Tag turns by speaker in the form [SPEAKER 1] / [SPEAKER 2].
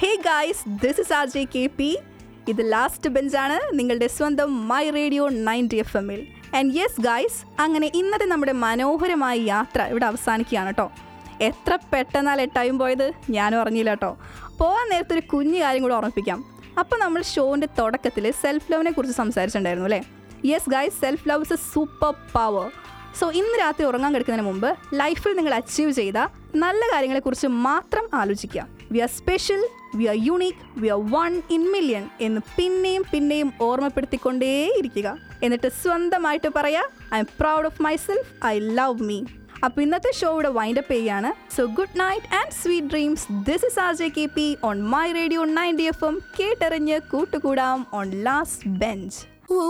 [SPEAKER 1] hey guys this is R J K P ഇത് last ബെഞ്ചാണ് നിങ്ങളുടെ സ്വന്തം മൈ റേഡിയോ നയൻറ്റി എഫ് എമ്മിൽ ആൻഡ് യെസ് ഗായ്സ് അങ്ങനെ ഇന്നത്തെ നമ്മുടെ മനോഹരമായ യാത്ര ഇവിടെ അവസാനിക്കുകയാണ് കേട്ടോ എത്ര പെട്ടെന്നാലേ ടൈം പോയത് ഞാനും അറിഞ്ഞില്ല കേട്ടോ പോകാൻ നേരത്തെ ഒരു കുഞ്ഞു കാര്യം കൂടെ ഓർമ്മിപ്പിക്കാം അപ്പോൾ നമ്മൾ ഷോൻ്റെ തുടക്കത്തിൽ സെൽഫ് ലവിനെ കുറിച്ച് സംസാരിച്ചിട്ടുണ്ടായിരുന്നു അല്ലേ yes guys self love is a super power so ഇന്ന് രാത്രി ഉറങ്ങാൻ കിടക്കുന്നതിന് മുമ്പ് ലൈഫിൽ നിങ്ങൾ അച്ചീവ് ചെയ്ത നല്ല കാര്യങ്ങളെക്കുറിച്ച് മാത്രം ആലോചിക്കുക we are special we are unique we are one in million എന്ന് പിന്നെയും പിന്നെയും ഓർമ്മപ്പെടുത്തിക്കൊണ്ടേയിരിക്കുക എന്നിട്ട് സ്വന്തമായിട്ട് പറയാ I am proud of myself I love me അപ്പോൾ ഇന്നത്തെ ഷോ ഇവിടെ വൈൻഡപ്പ് ചെയ്യുകയാണ് so good night and sweet dreams this is R J K P on my radio ninety F M കേട്ടറിഞ്ഞ് കൂട്ടുകൂടാം ഓൺ ലാസ്റ്റ് ബെഞ്ച്